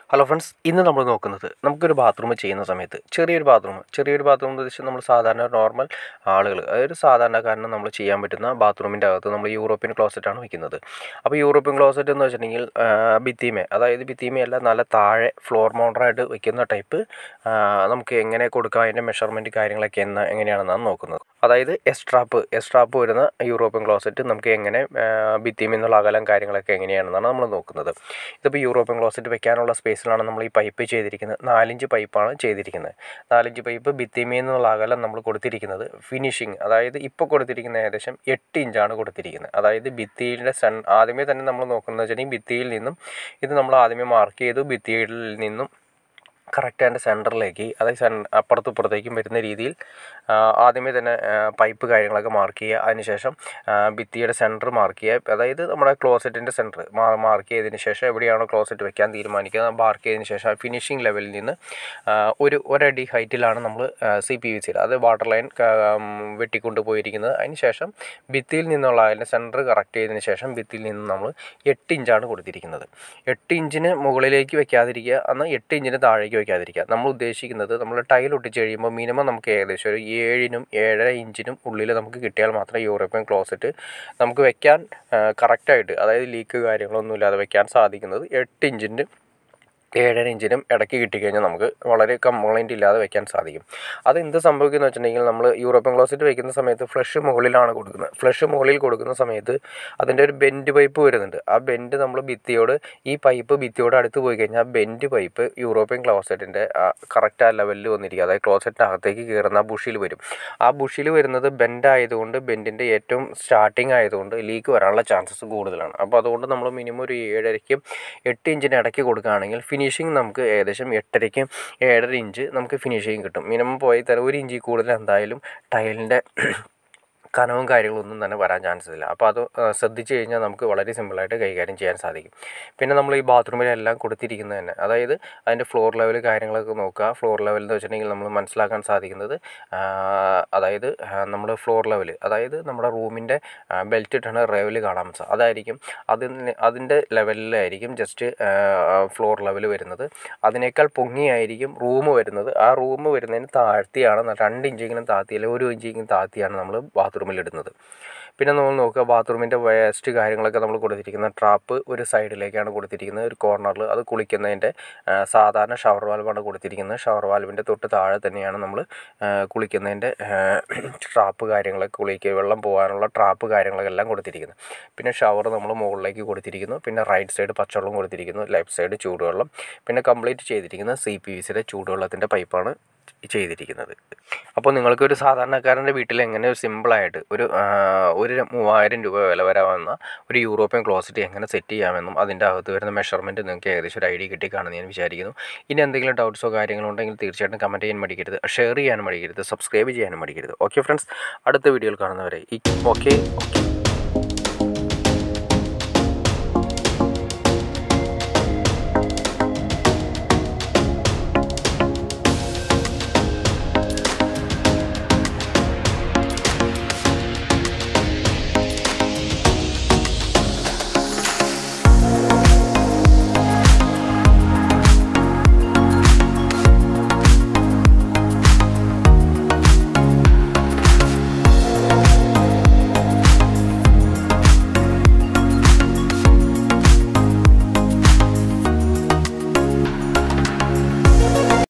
hello friends ഇന്ന് നമ്മൾ നോക്കുന്നത് നമുക്കൊരു ബാത്റൂം ചെയ്യുന്ന സമയത്ത് ചെറിയൊരു ബാത്റൂം ചെറിയൊരു ബാത്റൂം എന്ന് ഉദ്ദേശിച്ച് നമ്മൾ സാധാരണ നോർമൽ ആളുകൾ അതായത് സാധാരണക്കാരന് നമ്മൾ ചെയ്യാൻ പറ്റുന്ന ബാത്റൂമിൻ്റെ അകത്ത് നമ്മൾ യൂറോപ്യൻ ക്ലോസറ്റാണ് വയ്ക്കുന്നത് അപ്പോൾ യൂറോപ്യൻ ക്ലോസറ്റ് എന്ന് വെച്ചിട്ടുണ്ടെങ്കിൽ ഭിത്തിമേ അതായത് ഭിത്തിമയല്ല നല്ല താഴെ ഫ്ലോർ മൗണ്ടറായിട്ട് വയ്ക്കുന്ന ടൈപ്പ് നമുക്ക് എങ്ങനെ കൊടുക്കാം അതിൻ്റെ മെഷർമെൻറ്റ് കാര്യങ്ങളൊക്കെ എന്ന് എങ്ങനെയാണെന്നാണ് നോക്കുന്നത് അതായത് എസ്ട്രാപ്പ് എസ്ട്രാപ്പ് വരുന്ന യൂറോപ്യൻ ക്ലോസറ്റ് നമുക്ക് എങ്ങനെ ഭിത്തിയിൽ നിന്നുള്ള അകലം കാര്യങ്ങളൊക്കെ എങ്ങനെയാണെന്നാണ് നമ്മൾ നോക്കുന്നത് ഇതിപ്പോൾ യൂറോപ്യൻ ക്ലോസറ്റ് വെക്കാനുള്ള സ്പേസിലാണ് നമ്മൾ ഈ പൈപ്പ് ചെയ്തിരിക്കുന്നത് നാലിഞ്ച് പൈപ്പാണ് ചെയ്തിരിക്കുന്നത് നാലിഞ്ച് പൈപ്പ് ഭിത്തിമയിൽ നിന്നുള്ള അകലം നമ്മൾ കൊടുത്തിരിക്കുന്നത് ഫിനിഷിങ് അതായത് ഇപ്പോൾ കൊടുത്തിരിക്കുന്ന ഏകദേശം എട്ട് ഇഞ്ചാണ് കൊടുത്തിരിക്കുന്നത് അതായത് ഭിത്തിയുടെ സൺ ആദ്യമേ തന്നെ നമ്മൾ നോക്കുന്നത് വെച്ചിട്ടുണ്ടെങ്കിൽ ഭിത്തിയിൽ നിന്നും ഇത് നമ്മൾ ആദ്യമേ മാർക്ക് ചെയ്തു ഭിത്തിയിൽ നിന്നും കറക്റ്റ് അതിൻ്റെ സെൻറ്ററിലേക്ക് അതായത് സെൻ അപ്പുറത്തും ഇപ്പുറത്തേക്കും വരുന്ന രീതിയിൽ ആദ്യമേ തന്നെ പൈപ്പ് കാര്യങ്ങളൊക്കെ മാർക്ക് ചെയ്യുക അതിനുശേഷം ഭിത്തിയുടെ സെൻറ്റർ മാർക്ക് ചെയ്യുക അതായത് നമ്മുടെ ക്ലോസറ്റിൻ്റെ സെൻറ്റർ മാർക്ക് ചെയ്തതിന് ശേഷം എവിടെയാണോ ക്ലോസറ്റ് വെക്കാൻ തീരുമാനിക്കുക മാർക്ക് ചെയ്തതിന് ശേഷം ഫിനിഷിംഗ് ലെവലിൽ നിന്ന് ഒരു ഒരടി ഹൈറ്റിലാണ് നമ്മൾ സി പി വി സിയിൽ അത് വാട്ടർ ലൈൻ വെട്ടിക്കൊണ്ട് പോയിരിക്കുന്നത് അതിന് ശേഷം ഭിത്തിയിൽ നിന്നുള്ള അതിൻ്റെ സെൻറ്റർ കറക്റ്റ് ചെയ്തതിന് ശേഷം ഭിത്തിയിൽ നിന്ന് നമ്മൾ എട്ട് ഇഞ്ചാണ് കൊടുത്തിരിക്കുന്നത് എട്ട് ഇഞ്ചിന് മുകളിലേക്ക് വെക്കാതിരിക്കുക എന്നാൽ എട്ട് ഇഞ്ചിന് താഴേക്ക് വയ്ക്കാതിരിക്കുക നമ്മൾ ഉദ്ദേശിക്കുന്നത് നമ്മൾ ടൈൽ ഒട്ടിച്ച് കഴിയുമ്പോൾ മിനിമം നമുക്ക് ഏകദേശം ഒരു ഏഴിനും ഏഴര ഇഞ്ചിനും ഉള്ളിൽ നമുക്ക് കിട്ടിയാൽ മാത്രമേ യൂറോപ്യൻ ക്ലോസറ്റ് നമുക്ക് വെക്കാൻ കറക്റ്റായിട്ട് അതായത് ലീക്ക് കാര്യങ്ങളൊന്നും ഇല്ലാതെ വെക്കാൻ സാധിക്കുന്നത് എട്ട് ഇഞ്ചിൻ്റെ ഏഴര ഇഞ്ചിനും ഇടയ്ക്ക് കിട്ടിക്കഴിഞ്ഞാൽ നമുക്ക് വളരെ കംപ്ലൈൻറ്റ് ഇല്ലാതെ വെക്കാൻ സാധിക്കും അത് എന്ത് സംഭവിക്കുന്നു വെച്ചിട്ടുണ്ടെങ്കിൽ നമ്മൾ യൂറോപ്യൻ ക്ലോസറ്റ് വെക്കുന്ന സമയത്ത് ഫ്ലഷ് മുകളിലാണ് കൊടുക്കുന്നത് ഫ്ലഷ് മുകളിൽ കൊടുക്കുന്ന സമയത്ത് അതിൻ്റെ ഒരു ബെൻഡ് പൈപ്പ് വരുന്നുണ്ട് ആ ബെൻഡ് നമ്മൾ ഭിത്തിയോട് ഈ പൈപ്പ് ഭിത്തിയോട് അടുത്ത് പോയി കഴിഞ്ഞാൽ ആ ബെൻഡ് പൈപ്പ് യൂറോപ്യൻ ക്ലോസറ്റിൻ്റെ കറക്റ്റ് ആ ലെവലിൽ വന്നിരിക്കുക അതായത് ക്ലോസറ്റിൻ്റെ അകത്തേക്ക് കയറുന്ന ആ ബുഷിൽ വരും ആ ബുഷിൽ വരുന്നത് ബെൻഡ് ആയതുകൊണ്ട് ബെൻഡിൻ്റെ ഏറ്റവും സ്റ്റാർട്ടിങ് ആയതുകൊണ്ട് ലീക്ക് വരാനുള്ള ചാൻസസ് കൂടുതലാണ് അപ്പോൾ അതുകൊണ്ട് നമ്മൾ മിനിമം ഒരു ഏഴരയ്ക്കും എട്ട് ഇഞ്ചിന് ഇടയ്ക്ക് കൊടുക്കുകയാണെങ്കിൽ ഫിനിഷിങ് നമുക്ക് ഏകദേശം എട്ടരയ്ക്കും ഏഴര ഇഞ്ച് നമുക്ക് ഫിനിഷിങ് കിട്ടും മിനിമം പോയി തരാം ഒരു ഇഞ്ചിൽ കൂടുതൽ എന്തായാലും ടൈലിൻ്റെ കനവും കാര്യങ്ങളൊന്നും തന്നെ വരാൻ ചാൻസ് ഇല്ല അപ്പോൾ അത് ശ്രദ്ധിച്ച് കഴിഞ്ഞാൽ നമുക്ക് വളരെ സിമ്പിളായിട്ട് കൈകാര്യം ചെയ്യാൻ സാധിക്കും പിന്നെ നമ്മൾ ഈ ബാത്റൂമിലെല്ലാം കൊടുത്തിരിക്കുന്നത് തന്നെ അതായത് അതിൻ്റെ ഫ്ലോർ ലെവൽ കാര്യങ്ങളൊക്കെ നോക്കുക ഫ്ലോർ ലെവൽ എന്ന് വെച്ചിട്ടുണ്ടെങ്കിൽ നമ്മൾ മനസ്സിലാക്കാൻ സാധിക്കുന്നത് അതായത് നമ്മൾ ഫ്ലോർ ലെവൽ അതായത് നമ്മുടെ റൂമിൻ്റെ ബെൽറ്റ് ഇട്ടാണ് ലെവൽ കാണാൻ സാധിക്കും അതായിരിക്കും അതിന് അതിൻ്റെ ലെവലിലായിരിക്കും ജസ്റ്റ് ഫ്ലോർ ലെവൽ വരുന്നത് അതിനേക്കാൾ പൊങ്ങിയായിരിക്കും റൂം വരുന്നത് ആ റൂം വരുന്നതിന് താഴ്ത്തിയാണ് രണ്ട് ഇഞ്ചെങ്കിലും താഴ്ത്തി അല്ലെങ്കിൽ ഒരു ഇഞ്ചെങ്കിലും താഴ്ത്തിയാണ് നമ്മൾ ബാത്റൂം ബാത്റൂമിൽ ഇടുന്നത് പിന്നെ നമ്മൾ നോക്കുക ബാത്റൂമിൻ്റെ വേസ്റ്റ് കാര്യങ്ങളൊക്കെ നമ്മൾ കൊടുത്തിരിക്കുന്ന ട്രാപ്പ് ഒരു സൈഡിലേക്കാണ് കൊടുത്തിരിക്കുന്നത് ഒരു കോർണറിൽ അത് കുളിക്കുന്നതിൻ്റെ സാധാരണ ഷവർ വാൽവാണ് കൊടുത്തിരിക്കുന്നത് ഷവർ വാൽവിൻ്റെ തൊട്ട് താഴെ തന്നെയാണ് നമ്മൾ കുളിക്കുന്നതിൻ്റെ ട്രാപ്പ് കാര്യങ്ങളൊക്കെ കുളിക്കുക വെള്ളം പോകാനുള്ള ട്രാപ്പ് കാര്യങ്ങളൊക്കെ എല്ലാം കൊടുത്തിരിക്കുന്നത് പിന്നെ ഷവർ നമ്മൾ മുകളിലേക്ക് കൊടുത്തിരിക്കുന്നു പിന്നെ റൈറ്റ് സൈഡ് പച്ചവെള്ളം കൊടുത്തിരിക്കുന്നു ലെഫ്റ്റ് സൈഡ് ചൂടുവെള്ളം പിന്നെ കംപ്ലീറ്റ് ചെയ്തിരിക്കുന്നത് സി പി വി സിയുടെ ചൂടുവെള്ളത്തിൻ്റെ പൈപ്പാണ് ചെയ്തിരിക്കുന്നത് അപ്പോൾ നിങ്ങൾക്കൊരു സാധാരണക്കാരൻ്റെ വീട്ടിൽ എങ്ങനെ സിമ്പിളായിട്ട് ഒരു ഒരു മൂവായിരം രൂപ വില വരാവുന്ന ഒരു യൂറോപ്യൻ ക്ലോസറ്റ് എങ്ങനെ സെറ്റ് ചെയ്യാമെന്നും അതിൻ്റെ അകത്ത് വരുന്ന മെഷർമെൻറ്റ് നിങ്ങൾക്ക് ഏകദേശം ഒരു ഐഡിയ കിട്ടിക്കാണെന്ന് ഞാൻ വിചാരിക്കുന്നു ഇനി എന്തെങ്കിലും ഡൗട്ട്സോ കാര്യങ്ങളോ ഉണ്ടെങ്കിൽ തീർച്ചയായിട്ടും കമൻറ്റ് ചെയ്യാൻ മടിക്കരുത് ഷെയർ ചെയ്യാനും മടിക്കരുത് സബ്സ്ക്രൈബ് ചെയ്യാനും മടിക്കരുത് ഓക്കെ ഫ്രണ്ട്സ് അടുത്ത വീഡിയോയിൽ കാണുന്നവരെ ഓക്കെ ഓക്കെ